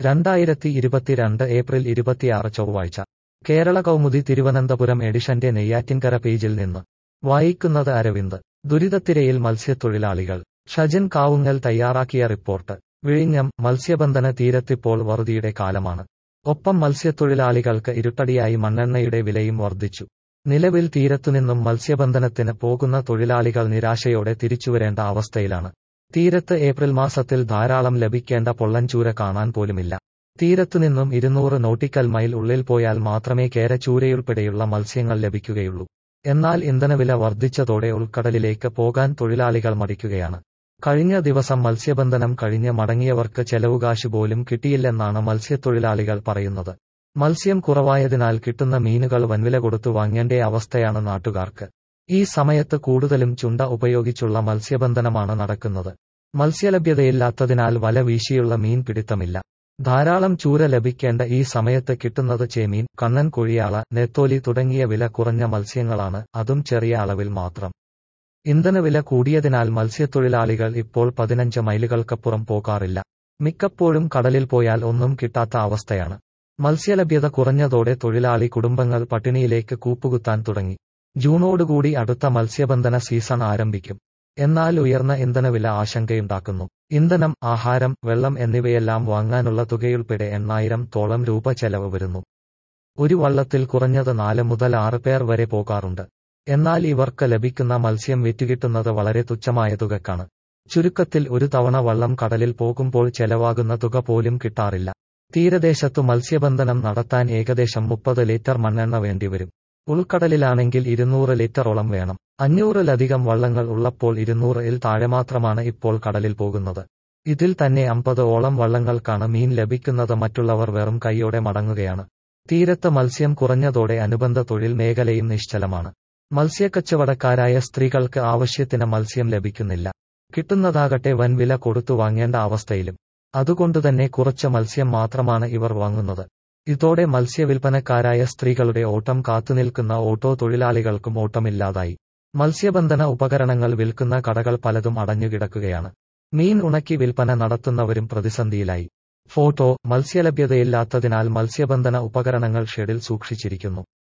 രണ്ടായിരത്തി ഇരുപത്തിരണ്ട് ഏപ്രിൽ ഇരുപത്തിയാറ് ചൊവ്വാഴ്ച കേരള കൗമുദി തിരുവനന്തപുരം എഡിഷന്റെ നെയ്യാറ്റിൻകര പേജിൽ നിന്ന് വായിക്കുന്നത് അരവിന്ദ് ദുരിതത്തിരയിൽ മത്സ്യത്തൊഴിലാളികൾ ഷജൻ കാവുങ്ങൽ തയ്യാറാക്കിയ റിപ്പോർട്ട് വിഴിഞ്ഞം മത്സ്യബന്ധന തീരത്തിപ്പോൾ വറുതിയുടെ കാലമാണ് ഒപ്പം മത്സ്യത്തൊഴിലാളികൾക്ക് ഇരുട്ടടിയായി മണ്ണെണ്ണയുടെ വിലയും വർദ്ധിച്ചു നിലവിൽ തീരത്തുനിന്നും മത്സ്യബന്ധനത്തിന് പോകുന്ന തൊഴിലാളികൾ നിരാശയോടെ തിരിച്ചുവരേണ്ട അവസ്ഥയിലാണ് തീരത്ത് ഏപ്രിൽ മാസത്തിൽ ധാരാളം ലഭിക്കേണ്ട പൊള്ളൻചൂര കാണാൻ പോലുമില്ല തീരത്തുനിന്നും ഇരുന്നൂറ് നോട്ടിക്കൽ മൈൽ ഉള്ളിൽ പോയാൽ മാത്രമേ കേരച്ചൂരയുൾപ്പെടെയുള്ള മത്സ്യങ്ങൾ ലഭിക്കുകയുള്ളൂ എന്നാൽ ഇന്ധനവില വർദ്ധിച്ചതോടെ ഉൾക്കടലിലേക്ക് പോകാൻ തൊഴിലാളികൾ മടിക്കുകയാണ് കഴിഞ്ഞ ദിവസം മത്സ്യബന്ധനം കഴിഞ്ഞ് മടങ്ങിയവർക്ക് ചെലവുകാശ് പോലും കിട്ടിയില്ലെന്നാണ് മത്സ്യത്തൊഴിലാളികൾ പറയുന്നത് മത്സ്യം കുറവായതിനാൽ കിട്ടുന്ന മീനുകൾ വൻവില കൊടുത്തു വാങ്ങേണ്ട അവസ്ഥയാണ് നാട്ടുകാർക്ക് ഈ സമയത്ത് കൂടുതലും ചുണ്ട ഉപയോഗിച്ചുള്ള മത്സ്യബന്ധനമാണ് നടക്കുന്നത് മത്സ്യലഭ്യതയില്ലാത്തതിനാൽ വല വീശിയുള്ള മീൻ പിടുത്തമില്ല ധാരാളം ചൂര ലഭിക്കേണ്ട ഈ സമയത്ത് കിട്ടുന്നത് ചേമീൻ കണ്ണൻ കൊഴിയാള നെത്തോലി തുടങ്ങിയ വില കുറഞ്ഞ മത്സ്യങ്ങളാണ് അതും ചെറിയ അളവിൽ മാത്രം ഇന്ധനവില കൂടിയതിനാൽ മത്സ്യത്തൊഴിലാളികൾ ഇപ്പോൾ പതിനഞ്ച് മൈലുകൾക്കപ്പുറം പോകാറില്ല മിക്കപ്പോഴും കടലിൽ പോയാൽ ഒന്നും കിട്ടാത്ത അവസ്ഥയാണ് മത്സ്യലഭ്യത കുറഞ്ഞതോടെ തൊഴിലാളി കുടുംബങ്ങൾ പട്ടിണിയിലേക്ക് കൂപ്പുകുത്താൻ തുടങ്ങി ജൂണോടുകൂടി അടുത്ത മത്സ്യബന്ധന സീസൺ ആരംഭിക്കും എന്നാൽ ഉയർന്ന ഇന്ധനവില ആശങ്കയുണ്ടാക്കുന്നു ഇന്ധനം ആഹാരം വെള്ളം എന്നിവയെല്ലാം വാങ്ങാനുള്ള തുകയുൾപ്പെടെ എണ്ണായിരം തോളം രൂപ ചെലവ് വരുന്നു ഒരു വള്ളത്തിൽ കുറഞ്ഞത് നാല് മുതൽ ആറ് പേർ വരെ പോകാറുണ്ട് എന്നാൽ ഇവർക്ക് ലഭിക്കുന്ന മത്സ്യം വിറ്റുകിട്ടുന്നത് വളരെ തുച്ഛമായ തുകക്കാണ് ചുരുക്കത്തിൽ ഒരു തവണ വള്ളം കടലിൽ പോകുമ്പോൾ ചെലവാകുന്ന തുക പോലും കിട്ടാറില്ല തീരദേശത്തു മത്സ്യബന്ധനം നടത്താൻ ഏകദേശം മുപ്പത് ലിറ്റർ മണ്ണെണ്ണ വേണ്ടിവരും ഉൾക്കടലിലാണെങ്കിൽ ഇരുന്നൂറ് ലിറ്ററോളം വേണം അഞ്ഞൂറിലധികം വള്ളങ്ങൾ ഉള്ളപ്പോൾ ഇരുന്നൂറിൽ താഴെ മാത്രമാണ് ഇപ്പോൾ കടലിൽ പോകുന്നത് ഇതിൽ തന്നെ അമ്പത് ഓളം വള്ളങ്ങൾക്കാണ് മീൻ ലഭിക്കുന്നത് മറ്റുള്ളവർ വെറും കൈയോടെ മടങ്ങുകയാണ് തീരത്ത് മത്സ്യം കുറഞ്ഞതോടെ അനുബന്ധ തൊഴിൽ മേഖലയും നിശ്ചലമാണ് മത്സ്യക്കച്ചവടക്കാരായ സ്ത്രീകൾക്ക് ആവശ്യത്തിന് മത്സ്യം ലഭിക്കുന്നില്ല കിട്ടുന്നതാകട്ടെ വൻവില കൊടുത്തു വാങ്ങേണ്ട അവസ്ഥയിലും അതുകൊണ്ടുതന്നെ കുറച്ച് മത്സ്യം മാത്രമാണ് ഇവർ വാങ്ങുന്നത് ഇതോടെ മത്സ്യവിൽപ്പനക്കാരായ സ്ത്രീകളുടെ ഓട്ടം കാത്തുനിൽക്കുന്ന ഓട്ടോ തൊഴിലാളികൾക്കും ഓട്ടമില്ലാതായി മത്സ്യബന്ധന ഉപകരണങ്ങൾ വിൽക്കുന്ന കടകൾ പലതും അടഞ്ഞുകിടക്കുകയാണ് മീൻ ഉണക്കി വിൽപ്പന നടത്തുന്നവരും പ്രതിസന്ധിയിലായി ഫോട്ടോ മത്സ്യലഭ്യതയില്ലാത്തതിനാൽ മത്സ്യബന്ധന ഉപകരണങ്ങൾ ഷെഡിൽ സൂക്ഷിച്ചിരിക്കുന്നു